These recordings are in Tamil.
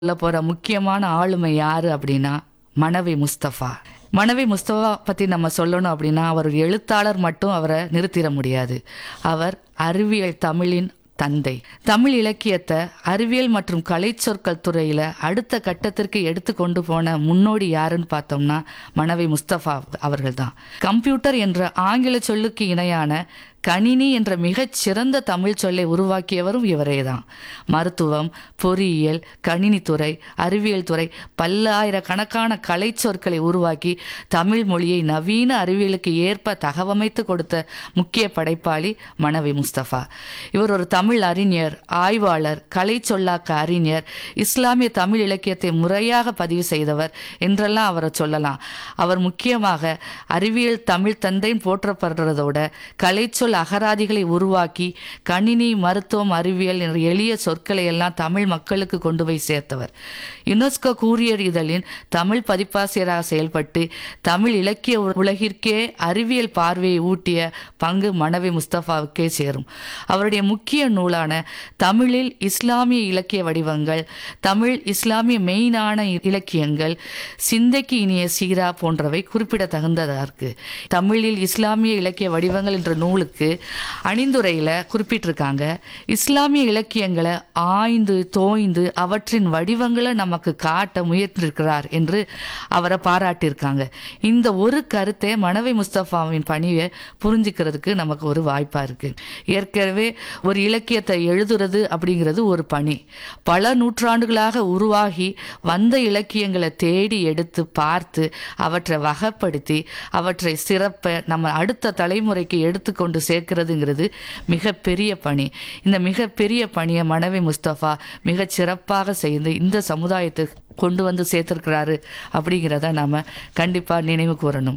சொல்ல போற முக்கியமான ஆளுமை யாரு அப்படின்னா மனவை முஸ்தபா மனவை முஸ்தபா பத்தி நம்ம சொல்லணும் அப்படின்னா அவர் ஒரு எழுத்தாளர் மட்டும் அவரை நிறுத்திட முடியாது அவர் அறிவியல் தமிழின் தந்தை தமிழ் இலக்கியத்தை அறிவியல் மற்றும் கலை சொற்கள் துறையில அடுத்த கட்டத்திற்கு எடுத்து கொண்டு போன முன்னோடி யாருன்னு பார்த்தோம்னா மனவை முஸ்தபா அவர்கள்தான் கம்ப்யூட்டர் என்ற ஆங்கில சொல்லுக்கு இணையான கணினி என்ற மிகச் சிறந்த தமிழ் சொல்லை உருவாக்கியவரும் இவரேதான் மருத்துவம் பொறியியல் கணினித்துறை அறிவியல் துறை பல்லாயிரக்கணக்கான கலை சொற்களை உருவாக்கி தமிழ் மொழியை நவீன அறிவியலுக்கு ஏற்ப தகவமைத்து கொடுத்த முக்கிய படைப்பாளி மனவி முஸ்தபா இவர் ஒரு தமிழ் அறிஞர் ஆய்வாளர் கலை சொல்லாக்க அறிஞர் இஸ்லாமிய தமிழ் இலக்கியத்தை முறையாக பதிவு செய்தவர் என்றெல்லாம் அவரை சொல்லலாம் அவர் முக்கியமாக அறிவியல் தமிழ் தந்தைன்னு போற்றப்படுறதோட கலை சொல் அகராதிகளை உருவாக்கி கணினி மருத்துவம் அறிவியல் என்ற எளிய சொற்களை எல்லாம் தமிழ் மக்களுக்கு கொண்டு போய் சேர்த்தவர் யுனெஸ்கோ கூறியர் இதழின் தமிழ் பதிப்பாசிரியராக செயல்பட்டு தமிழ் இலக்கிய உலகிற்கே அறிவியல் பார்வையை ஊட்டிய பங்கு மனவி முஸ்தபாவுக்கே சேரும் அவருடைய முக்கிய நூலான தமிழில் இஸ்லாமிய இலக்கிய வடிவங்கள் தமிழ் இஸ்லாமிய மெயினான இலக்கியங்கள் சிந்தைக்கு இனிய சீரா போன்றவை குறிப்பிடத்தகுந்ததா இருக்கு தமிழில் இஸ்லாமிய இலக்கிய வடிவங்கள் என்ற நூலுக்கு அணிந்துரையில குறிப்பிட்டிருக்காங்க இஸ்லாமிய இலக்கியங்களை ஆய்ந்து தோய்ந்து அவற்றின் வடிவங்களை நமக்கு காட்ட முயன்றிருக்கிறார் என்று அவரை பாராட்டியிருக்காங்க இந்த ஒரு கருத்தை மனவை முஸ்தபாவின் பணியை புரிஞ்சுக்கிறதுக்கு நமக்கு ஒரு வாய்ப்பா இருக்கு ஏற்கனவே ஒரு இலக்கியத்தை எழுதுறது அப்படிங்கிறது ஒரு பணி பல நூற்றாண்டுகளாக உருவாகி வந்த இலக்கியங்களை தேடி எடுத்து பார்த்து அவற்றை வகைப்படுத்தி அவற்றை சிறப்ப நம்ம அடுத்த தலைமுறைக்கு எடுத்துக்கொண்டு சேர்க்கிறதுங்கிறது மிகப்பெரிய பணி இந்த மிகப்பெரிய பணியை மனைவி முஸ்தபா மிகச் சிறப்பாக செய்து இந்த சமுதாயத்துக்கு கொண்டு வந்து சேர்த்திருக்கிறாரு அப்படிங்கிறத நாம கண்டிப்பா நினைவு கூறணும்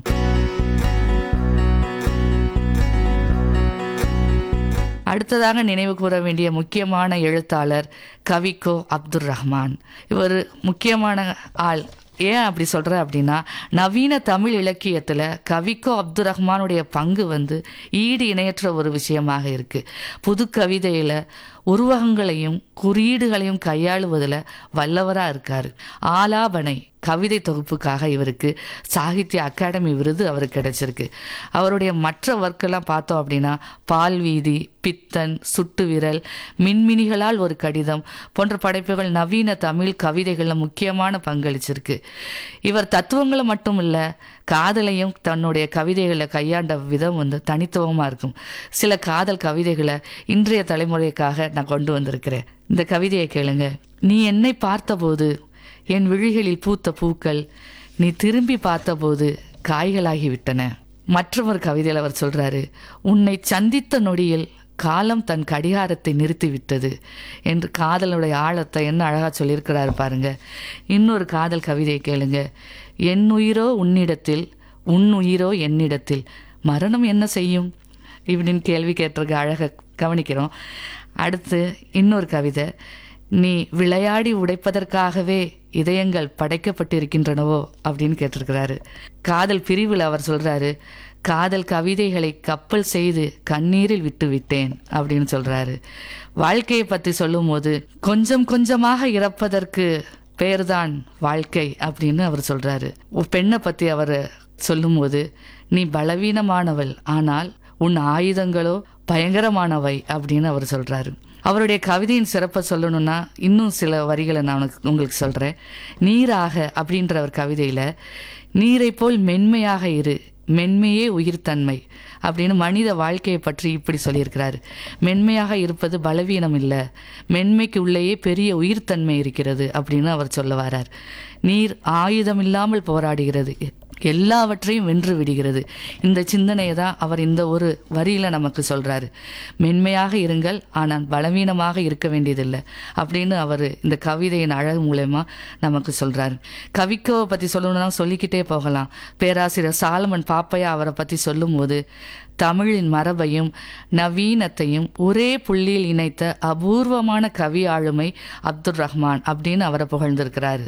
அடுத்ததாக நினைவு கூற வேண்டிய முக்கியமான எழுத்தாளர் கவிக்கோ அப்துல் ரஹ்மான் இவர் முக்கியமான ஆள் ஏன் அப்படி சொல்ற அப்படின்னா நவீன தமிழ் இலக்கியத்துல கவிக்கோ அப்துல் ரஹ்மானுடைய பங்கு வந்து ஈடு இணையற்ற ஒரு விஷயமாக இருக்கு புது கவிதையில உருவகங்களையும் குறியீடுகளையும் கையாளுவதில் வல்லவராக இருக்கார் ஆலாபனை கவிதை தொகுப்புக்காக இவருக்கு சாகித்ய அகாடமி விருது அவருக்கு கிடைச்சிருக்கு அவருடைய மற்ற ஒர்க்கெல்லாம் பார்த்தோம் அப்படின்னா பால்வீதி பித்தன் சுட்டு விரல் மின்மினிகளால் ஒரு கடிதம் போன்ற படைப்புகள் நவீன தமிழ் கவிதைகளில் முக்கியமான பங்களிச்சிருக்கு இவர் தத்துவங்களை மட்டும் இல்லை காதலையும் தன்னுடைய கவிதைகளை கையாண்ட விதம் வந்து தனித்துவமாக இருக்கும் சில காதல் கவிதைகளை இன்றைய தலைமுறைக்காக நான் கொண்டு வந்திருக்கிறேன் இந்த கவிதையை கேளுங்க நீ என்னை பார்த்தபோது என் விழிகளில் பூத்த பூக்கள் நீ திரும்பி பார்த்தபோது காய்களாகிவிட்டன மற்றொரு கவிதையில் அவர் சொல்றாரு உன்னை சந்தித்த நொடியில் காலம் தன் கடிகாரத்தை நிறுத்திவிட்டது என்று காதலுடைய ஆழத்தை என்ன அழகா சொல்லியிருக்கிறாரு பாருங்க இன்னொரு காதல் கவிதையை கேளுங்க என் உயிரோ உன்னிடத்தில் உன் உயிரோ என்னிடத்தில் மரணம் என்ன செய்யும் இப்படின்னு கேள்வி கேட்டிருக்க அழக கவனிக்கிறோம் அடுத்து இன்னொரு கவிதை நீ விளையாடி உடைப்பதற்காகவே இதயங்கள் படைக்கப்பட்டிருக்கின்றனவோ அப்படின்னு கேட்டிருக்கிறாரு காதல் பிரிவில் அவர் சொல்றாரு காதல் கவிதைகளை கப்பல் செய்து கண்ணீரில் விட்டு விட்டேன் அப்படின்னு சொல்றாரு வாழ்க்கையை பற்றி சொல்லும்போது கொஞ்சம் கொஞ்சமாக இறப்பதற்கு பேர்தான் வாழ்க்கை அப்படின்னு அவர் சொல்றாரு ஒரு பெண்ணை பத்தி அவர் சொல்லும்போது நீ பலவீனமானவள் ஆனால் உன் ஆயுதங்களோ பயங்கரமானவை அப்படின்னு அவர் சொல்றாரு அவருடைய கவிதையின் சிறப்பை சொல்லணும்னா இன்னும் சில வரிகளை நான் உனக்கு உங்களுக்கு சொல்றேன் நீராக அப்படின்ற ஒரு கவிதையில நீரை போல் மென்மையாக இரு மென்மையே உயிர்த்தன்மை அப்படின்னு மனித வாழ்க்கையை பற்றி இப்படி சொல்லியிருக்கிறாரு மென்மையாக இருப்பது பலவீனம் இல்லை மென்மைக்கு உள்ளேயே பெரிய உயிர்த்தன்மை இருக்கிறது அப்படின்னு அவர் சொல்ல வரார் நீர் ஆயுதம் இல்லாமல் போராடுகிறது எல்லாவற்றையும் வென்று விடுகிறது இந்த சிந்தனையை தான் அவர் இந்த ஒரு வரியில நமக்கு சொல்றாரு மென்மையாக இருங்கள் ஆனால் பலவீனமாக இருக்க வேண்டியதில்லை அப்படின்னு அவர் இந்த கவிதையின் அழகு மூலயமா நமக்கு சொல்றாரு கவிக்கோவை பத்தி சொல்லணும்னா சொல்லிக்கிட்டே போகலாம் பேராசிரியர் சாலமன் பாப்பையா அவரை பத்தி சொல்லும்போது தமிழின் மரபையும் நவீனத்தையும் ஒரே புள்ளியில் இணைத்த அபூர்வமான கவி ஆளுமை அப்துல் ரஹ்மான் அப்படின்னு அவரை புகழ்ந்திருக்கிறாரு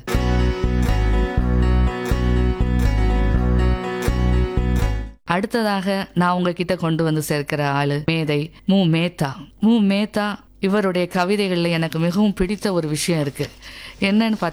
அடுத்ததாக நான் உங்ககிட்ட கொண்டு வந்து சேர்க்கிற ஆளு மேதை மு மேத்தா மு மேத்தா இவருடைய கவிதைகளில் எனக்கு மிகவும் பிடித்த ஒரு விஷயம் இருக்கு என்னன்னு பார்த்தீங்கன்னா